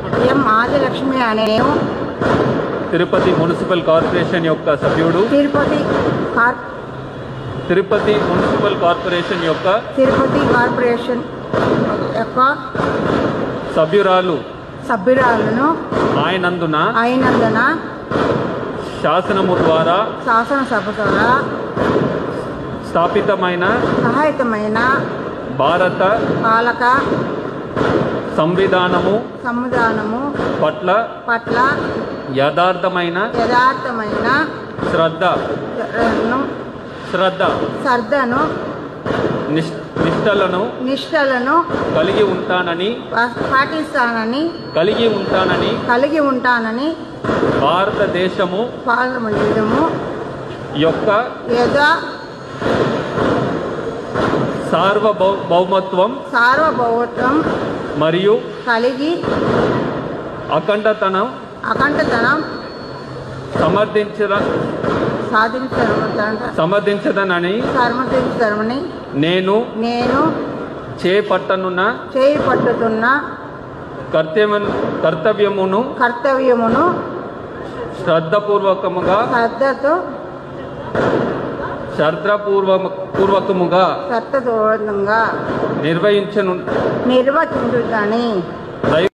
ఎం ఆదిలక్ష్మి అనే నేను Tirupati municipal corporation యొక్క సభ్యుడు తిరుపతి కార్ తిరుపతి మున్సిపల్ కార్పొరేషన్ యొక్క తిరుపతి కార్పొరేషన్ యొక్క సభ్యురాలు సభ్యురాలను ఆయనందున అయినందున శాసనము ద్వారా శాసనసభ ద్వారా స్థాపితమైన సహాయతమైన భారత పాలక సంవిధానము సముదానము పట్ల పట్ల యథార్థమైన యథార్థమైన శ్రద్ధ ను- శ్రద్ధ శ్రద్ధను నిష్ నిష్టలను నిష్టలను కలిగి ఉంటానని పా- పాటిస్తానని కలిగి ఉంటానని కలిగి ఉంటానని భారతదేశము పాల్గొనడము యొక్క యథా సార్వభౌ భౌమత్వం సార్వభౌమత్వం మరియు కలిగి అఖండతనం అఖండతనం సమర్థించద సాధించడం సమర్థించదనని సమర్థించడమని నేను నేను చేపట్టనున్న చేయి పట్టుతున్న కర్తవ్య కర్తవ్యమును కర్తవ్యమును శ్రద్ధపూర్వకముగా శ్రద్ధతో శ్రద్ధపూర్వ పూర్వకముగా శ్రద్ధపూర్వకంగా నిర్వహించను నిర్వచించుదని దైవ